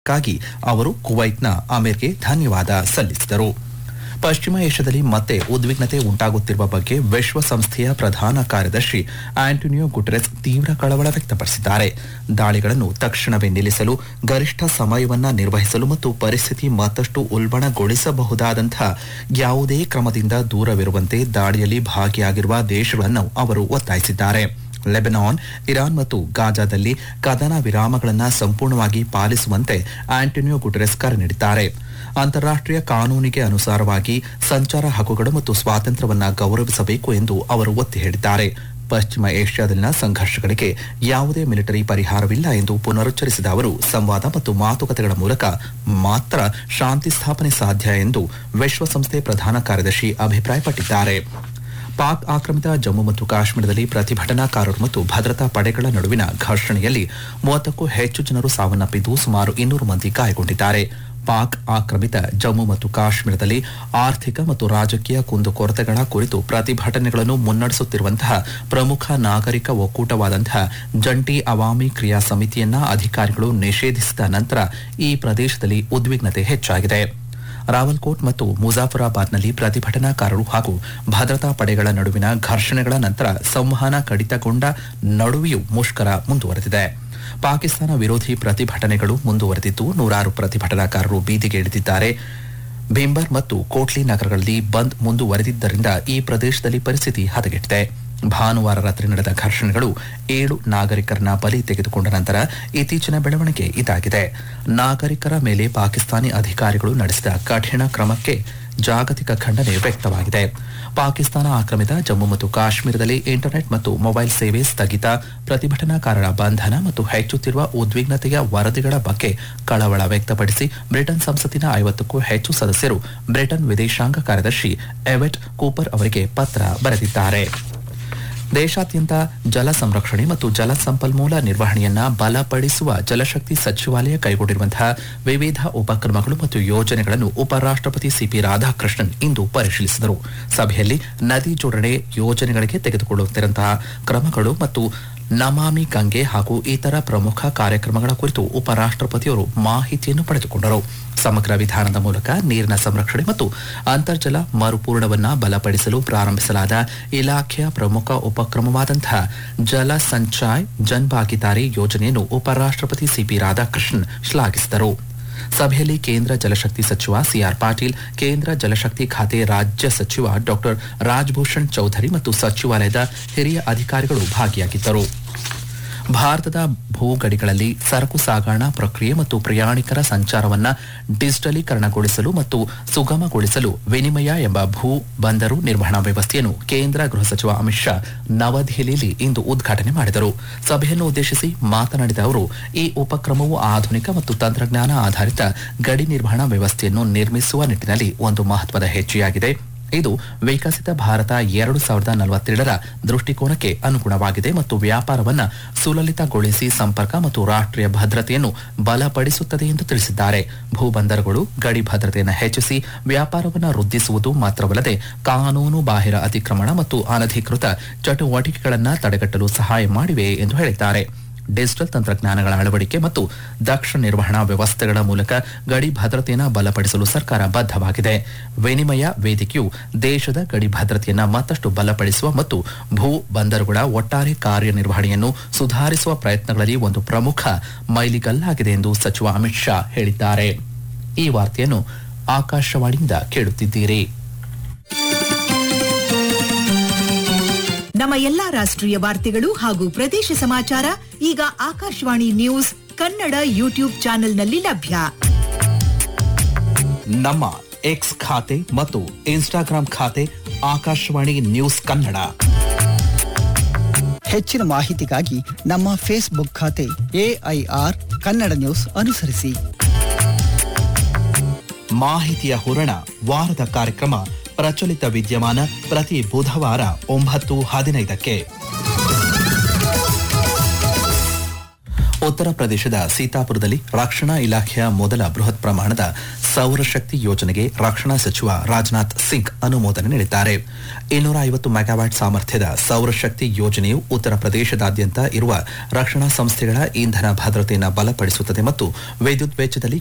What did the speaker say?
ಕ್ಕಾಗಿ ಅವರು ಕುವೈಟ್ನ ಅಮೀರ್ಗೆ ಧನ್ಯವಾದ ಸಲ್ಲಿಸಿದರು ಪಶ್ಚಿಮ ಏಷ್ಯಾದಲ್ಲಿ ಮತ್ತೆ ಉದ್ವಿಗ್ನತೆ ಉಂಟಾಗುತ್ತಿರುವ ಬಗ್ಗೆ ವಿಶ್ವಸಂಸ್ಥೆಯ ಪ್ರಧಾನ ಕಾರ್ಯದರ್ಶಿ ಆಂಟೋನಿಯೋ ಗುಟೆರೆಸ್ ತೀವ್ರ ಕಳವಳ ವ್ಯಕ್ತಪಡಿಸಿದ್ದಾರೆ ದಾಳಿಗಳನ್ನು ತಕ್ಷಣವೇ ನಿಲ್ಲಿಸಲು ಗರಿಷ್ಠ ಸಮಯವನ್ನ ನಿರ್ವಹಿಸಲು ಮತ್ತು ಪರಿಸ್ಥಿತಿ ಮತ್ತಷ್ಟು ಉಲ್ಬಣಗೊಳಿಸಬಹುದಾದಂತಹ ಯಾವುದೇ ಕ್ರಮದಿಂದ ದೂರವಿರುವಂತೆ ದಾಳಿಯಲ್ಲಿ ಭಾಗಿಯಾಗಿರುವ ದೇಶಗಳನ್ನು ಅವರು ಒತ್ತಾಯಿಸಿದ್ದಾರೆ ಲೆಬನಾನ್ ಇರಾನ್ ಮತ್ತು ಗಾಜಾದಲ್ಲಿ ಕದನ ವಿರಾಮಗಳನ್ನು ಸಂಪೂರ್ಣವಾಗಿ ಪಾಲಿಸುವಂತೆ ಆಂಟೋನಿಯೋ ಗುಟೆರೆಸ್ ಕರೆ ನೀಡಿದ್ದಾರೆ ಅಂತಾರಾಷ್ಟೀಯ ಕಾನೂನಿಗೆ ಅನುಸಾರವಾಗಿ ಸಂಚಾರ ಹಕ್ಕುಗಳು ಮತ್ತು ಸ್ವಾತಂತ್ರ್ಯವನ್ನ ಗೌರವಿಸಬೇಕು ಎಂದು ಅವರು ಒತ್ತಿ ಹೇಳಿದ್ದಾರೆ ಪಶ್ಚಿಮ ಏಷ್ಯಾದಲ್ಲಿನ ಸಂಘರ್ಷಗಳಿಗೆ ಯಾವುದೇ ಮಿಲಿಟರಿ ಪರಿಹಾರವಿಲ್ಲ ಎಂದು ಪುನರುಚ್ಚರಿಸಿದ ಅವರು ಸಂವಾದ ಮತ್ತು ಮಾತುಕತೆಗಳ ಮೂಲಕ ಮಾತ್ರ ಶಾಂತಿ ಸ್ಥಾಪನೆ ಸಾಧ್ಯ ಎಂದು ವಿಶ್ವಸಂಸ್ಥೆ ಪ್ರಧಾನ ಕಾರ್ಯದರ್ಶಿ ಅಭಿಪ್ರಾಯಪಟ್ಟಿದ್ದಾರೆ ಪಾಕ್ ಆಕ್ರಮಿತ ಜಮ್ಮು ಮತ್ತು ಕಾಶ್ಮೀರದಲ್ಲಿ ಪ್ರತಿಭಟನಾಕಾರರು ಮತ್ತು ಭದ್ರತಾ ಪಡೆಗಳ ನಡುವಿನ ಘರ್ಷಣೆಯಲ್ಲಿ ಮೂವತ್ತಕ್ಕೂ ಹೆಚ್ಚು ಜನರು ಸಾವನ್ನಪ್ಪಿದ್ದು ಸುಮಾರು ಇನ್ನೂರು ಮಂದಿ ಗಾಯಗೊಂಡಿದ್ದಾರೆ ಪಾಕ್ ಆಕ್ರಮಿತ ಜಮ್ಮು ಮತ್ತು ಕಾಶ್ಮೀರದಲ್ಲಿ ಆರ್ಥಿಕ ಮತ್ತು ರಾಜಕೀಯ ಕುಂದುಕೊರತೆಗಳ ಕುರಿತು ಪ್ರತಿಭಟನೆಗಳನ್ನು ಮುನ್ನಡೆಸುತ್ತಿರುವಂತಹ ಪ್ರಮುಖ ನಾಗರಿಕ ಒಕ್ಕೂಟವಾದಂತಹ ಜಂಟಿ ಅವಾಮಿ ಕ್ರಿಯಾ ಸಮಿತಿಯನ್ನ ಅಧಿಕಾರಿಗಳು ನಿಷೇಧಿಸಿದ ನಂತರ ಈ ಪ್ರದೇಶದಲ್ಲಿ ಉದ್ವಿಗ್ನತೆ ಹೆಚ್ಚಾಗಿದೆ ರಾವಲ್ಕೋಟ್ ಮತ್ತು ಮುಜಾಫರಾಬಾದ್ನಲ್ಲಿ ಪ್ರತಿಭಟನಾಕಾರರು ಹಾಗೂ ಭದ್ರತಾ ಪಡೆಗಳ ನಡುವಿನ ಘರ್ಷಣೆಗಳ ನಂತರ ಸಂವಹನ ಕಡಿತಗೊಂಡ ನಡುವೆಯೂ ಮುಷ್ಕರ ಮುಂದುವರೆದಿದೆ ಪಾಕಿಸ್ತಾನ ವಿರೋಧಿ ಪ್ರತಿಭಟನೆಗಳು ಮುಂದುವರೆದಿದ್ದು ನೂರಾರು ಪ್ರತಿಭಟನಾಕಾರರು ಬೀದಿಗೆ ಇಳಿದಿದ್ದಾರೆ ಭಿಂಬರ್ ಮತ್ತು ಕೋಟ್ಲಿ ನಗರಗಳಲ್ಲಿ ಬಂದ್ ಮುಂದುವರೆದಿದ್ದರಿಂದ ಈ ಪ್ರದೇಶದಲ್ಲಿ ಪರಿಸ್ಥಿತಿ ಹದಗೆಟ್ಟಿದೆ ಭಾನುವಾರ ರಾತ್ರಿ ನಡೆದ ಘರ್ಷಣೆಗಳು ಏಳು ನಾಗರಿಕರನ್ನ ಬಲಿ ತೆಗೆದುಕೊಂಡ ನಂತರ ಇತ್ತೀಚಿನ ಬೆಳವಣಿಗೆ ಇದಾಗಿದೆ ನಾಗರಿಕರ ಮೇಲೆ ಪಾಕಿಸ್ತಾನಿ ಅಧಿಕಾರಿಗಳು ನಡೆಸಿದ ಕಠಿಣ ಕ್ರಮಕ್ಕೆ ಜಾಗತಿಕ ಖಂಡನೆ ವ್ಯಕ್ತವಾಗಿದೆ ಪಾಕಿಸ್ತಾನ ಆಕ್ರಮಿತ ಜಮ್ಮು ಮತ್ತು ಕಾಶ್ಮೀರದಲ್ಲಿ ಇಂಟರ್ನೆಟ್ ಮತ್ತು ಮೊಬೈಲ್ ಸೇವೆ ಸ್ಥಗಿತ ಪ್ರತಿಭಟನಾಕಾರರ ಬಂಧನ ಮತ್ತು ಹೆಚ್ಚುತ್ತಿರುವ ಉದ್ವಿಗ್ನತೆಯ ವರದಿಗಳ ಬಗ್ಗೆ ಕಳವಳ ವ್ಯಕ್ತಪಡಿಸಿ ಬ್ರಿಟನ್ ಸಂಸತ್ತಿನ ಐವತ್ತಕ್ಕೂ ಹೆಚ್ಚು ಸದಸ್ಯರು ಬ್ರಿಟನ್ ವಿದೇಶಾಂಗ ಕಾರ್ಯದರ್ಶಿ ಎವೆಟ್ ಕೂಪರ್ ಅವರಿಗೆ ಪತ್ರ ಬರೆದಿದ್ದಾರೆ ದೇಶಾದ್ಯಂತ ಜಲ ಸಂರಕ್ಷಣೆ ಮತ್ತು ಜಲ ಸಂಪನ್ಮೂಲ ನಿರ್ವಹಣೆಯನ್ನ ಬಲಪಡಿಸುವ ಜಲಶಕ್ತಿ ಸಚಿವಾಲಯ ಕೈಗೊಂಡಿರುವಂತಹ ವಿವಿಧ ಉಪಕ್ರಮಗಳು ಮತ್ತು ಯೋಜನೆಗಳನ್ನು ಉಪರಾಷ್ಟಪತಿ ಸಿಪಿ ರಾಧಾಕೃಷ್ಣನ್ ಇಂದು ಪರಿಶೀಲಿಸಿದರು ಸಭೆಯಲ್ಲಿ ನದಿ ಜೋಡಣೆ ಯೋಜನೆಗಳಿಗೆ ತೆಗೆದುಕೊಳ್ಳುತ್ತಿರುವಂತಹ ಕ್ರಮಗಳು ಮತ್ತು ನಮಾಮಿ ಗಂಗೆ ಹಾಗೂ ಇತರ ಪ್ರಮುಖ ಕಾರ್ಯಕ್ರಮಗಳ ಕುರಿತು ಉಪರಾಷ್ಟಪತಿಯವರು ಮಾಹಿತಿಯನ್ನು ಪಡೆದುಕೊಂಡರು ಸಮಗ್ರ ವಿಧಾನದ ಮೂಲಕ ನೀರಿನ ಸಂರಕ್ಷಣೆ ಮತ್ತು ಅಂತರ್ಜಲ ಮರುಪೂರ್ಣವನ್ನ ಬಲಪಡಿಸಲು ಪ್ರಾರಂಭಿಸಲಾದ ಇಲಾಖೆಯ ಪ್ರಮುಖ ಉಪಕ್ರಮವಾದಂತಹ ಜಲ ಸಂಚಾಯ್ ಜನ್ ಭಾಗಿದಾರಿ ಯೋಜನೆಯನ್ನು ಉಪರಾಷ್ಟಪತಿ ಸಿಪಿ ರಾಧಾಕೃಷ್ಣನ್ ಶ್ಲಾಘಿಸಿದರು ಸಭೆಯಲ್ಲಿ ಕೇಂದ್ರ ಜಲಶಕ್ತಿ ಸಚಿವ ಸಿಆರ್ ಪಾಟೀಲ್ ಕೇಂದ್ರ ಜಲಶಕ್ತಿ ಖಾತೆ ರಾಜ್ಯ ಸಚಿವ ಡಾಕ್ಟರ್ ರಾಜ್ಭೂಷಣ್ ಚೌಧರಿ ಮತ್ತು ಸಚಿವಾಲಯದ ಹಿರಿಯ ಅಧಿಕಾರಿಗಳು ಭಾಗಿಯಾಗಿದ್ದರು ಭಾರತದ ಭೂಗಡಿಗಳಲ್ಲಿ ಸರಕು ಸಾಗಣಾ ಪ್ರಕ್ರಿಯೆ ಮತ್ತು ಪ್ರಯಾಣಿಕರ ಸಂಚಾರವನ್ನ ಡಿಜಿಟಲೀಕರಣಗೊಳಿಸಲು ಮತ್ತು ಸುಗಮಗೊಳಿಸಲು ವಿನಿಮಯ ಎಂಬ ಭೂ ಬಂದರು ನಿರ್ವಹಣಾ ವ್ಯವಸ್ಥೆಯನ್ನು ಕೇಂದ್ರ ಗೃಹ ಸಚಿವ ಅಮಿತ್ ಶಾ ನವದೆಹಲಿಯಲ್ಲಿ ಇಂದು ಉದ್ಘಾಟನೆ ಮಾಡಿದರು ಸಭೆಯನ್ನು ಉದ್ದೇಶಿಸಿ ಮಾತನಾಡಿದ ಅವರು ಈ ಉಪಕ್ರಮವು ಆಧುನಿಕ ಮತ್ತು ತಂತ್ರಜ್ಞಾನ ಆಧಾರಿತ ಗಡಿ ನಿರ್ವಹಣಾ ವ್ಯವಸ್ಥೆಯನ್ನು ನಿರ್ಮಿಸುವ ನಿಟ್ಟಿನಲ್ಲಿ ಒಂದು ಮಹತ್ವದ ಹೆಜ್ಜೆಯಾಗಿದೆ ಇದು ವಿಕಸಿತ ಭಾರತ ಎರಡು ಸಾವಿರದ ನಲವತ್ತೇಳರ ದೃಷ್ಟಿಕೋನಕ್ಕೆ ಅನುಗುಣವಾಗಿದೆ ಮತ್ತು ವ್ಯಾಪಾರವನ್ನ ಸುಲಲಿತಗೊಳಿಸಿ ಸಂಪರ್ಕ ಮತ್ತು ರಾಷ್ಟ್ರೀಯ ಭದ್ರತೆಯನ್ನು ಬಲಪಡಿಸುತ್ತದೆ ಎಂದು ತಿಳಿಸಿದ್ದಾರೆ ಭೂಬಂದರುಗಳು ಗಡಿ ಭದ್ರತೆಯನ್ನು ಹೆಚ್ಚಿಸಿ ವ್ಯಾಪಾರವನ್ನು ವೃದ್ಧಿಸುವುದು ಮಾತ್ರವಲ್ಲದೆ ಕಾನೂನು ಬಾಹಿರ ಅತಿಕ್ರಮಣ ಮತ್ತು ಅನಧಿಕೃತ ಚಟುವಟಿಕೆಗಳನ್ನು ತಡೆಗಟ್ಟಲು ಸಹಾಯ ಮಾಡಿವೆ ಎಂದು ಹೇಳಿದ್ದಾರೆ ಡಿಜಿಟಲ್ ತಂತ್ರಜ್ಞಾನಗಳ ಅಳವಡಿಕೆ ಮತ್ತು ದಕ್ಷ ನಿರ್ವಹಣಾ ವ್ಯವಸ್ಥೆಗಳ ಮೂಲಕ ಗಡಿ ಭದ್ರತೆಯನ್ನು ಬಲಪಡಿಸಲು ಸರ್ಕಾರ ಬದ್ಧವಾಗಿದೆ ವಿನಿಮಯ ವೇದಿಕೆಯು ದೇಶದ ಗಡಿ ಭದ್ರತೆಯನ್ನು ಮತ್ತಷ್ಟು ಬಲಪಡಿಸುವ ಮತ್ತು ಭೂ ಬಂದರುಗಳ ಒಟ್ಟಾರೆ ಕಾರ್ಯನಿರ್ವಹಣೆಯನ್ನು ಸುಧಾರಿಸುವ ಪ್ರಯತ್ನಗಳಲ್ಲಿ ಒಂದು ಪ್ರಮುಖ ಮೈಲಿಗಲ್ಲಾಗಿದೆ ಎಂದು ಸಚಿವ ಅಮಿತ್ ಶಾ ಹೇಳಿದ್ದಾರೆ ಈ ವಾರ್ತೆಯನ್ನು ಆಕಾಶವಾಣಿಯಿಂದ ಕೇಳುತ್ತಿದ್ದೀರಿ ನಮ್ಮ ಎಲ್ಲಾ ರಾಷ್ಟ್ರೀಯ ವಾರ್ತೆಗಳು ಹಾಗೂ ಪ್ರದೇಶ ಸಮಾಚಾರ ಈಗ ಆಕಾಶವಾಣಿ ನ್ಯೂಸ್ ಕನ್ನಡ ಯೂಟ್ಯೂಬ್ ಚಾನೆಲ್ನಲ್ಲಿ ಲಭ್ಯ ನಮ್ಮ ಎಕ್ಸ್ ಖಾತೆ ಮತ್ತು ಇನ್ಸ್ಟಾಗ್ರಾಂ ಖಾತೆ ಆಕಾಶವಾಣಿ ನ್ಯೂಸ್ ಕನ್ನಡ ಹೆಚ್ಚಿನ ಮಾಹಿತಿಗಾಗಿ ನಮ್ಮ ಫೇಸ್ಬುಕ್ ಖಾತೆ ಎಐಆರ್ ಕನ್ನಡ ನ್ಯೂಸ್ ಅನುಸರಿಸಿ ಮಾಹಿತಿಯ ಹೂರಣ ವಾರದ ಕಾರ್ಯಕ್ರಮ ಪ್ರಚಲಿತ ವಿದ್ಯಮಾನ ಪ್ರತಿ ಬುಧವಾರ ಒಂಬತ್ತು ಹದಿನೈದಕ್ಕೆ ಉತ್ತರ ಪ್ರದೇಶದ ಸೀತಾಪುರದಲ್ಲಿ ರಕ್ಷಣಾ ಇಲಾಖೆಯ ಮೊದಲ ಬೃಹತ್ ಪ್ರಮಾಣದ ಸೌರಶಕ್ತಿ ಯೋಜನೆಗೆ ರಕ್ಷಣಾ ಸಚಿವ ರಾಜನಾಥ್ ಸಿಂಗ್ ಅನುಮೋದನೆ ನೀಡಿದ್ದಾರೆ ಇನ್ನೂರ ಐವತ್ತು ಮೆಗಾವ್ಯಾಟ್ ಸಾಮರ್ಥ್ಯದ ಸೌರಶಕ್ತಿ ಯೋಜನೆಯು ಉತ್ತರ ಪ್ರದೇಶದಾದ್ಯಂತ ಇರುವ ರಕ್ಷಣಾ ಸಂಸ್ಥೆಗಳ ಇಂಧನ ಭದ್ರತೆಯನ್ನು ಬಲಪಡಿಸುತ್ತದೆ ಮತ್ತು ವಿದ್ಯುತ್ ವೆಚ್ಚದಲ್ಲಿ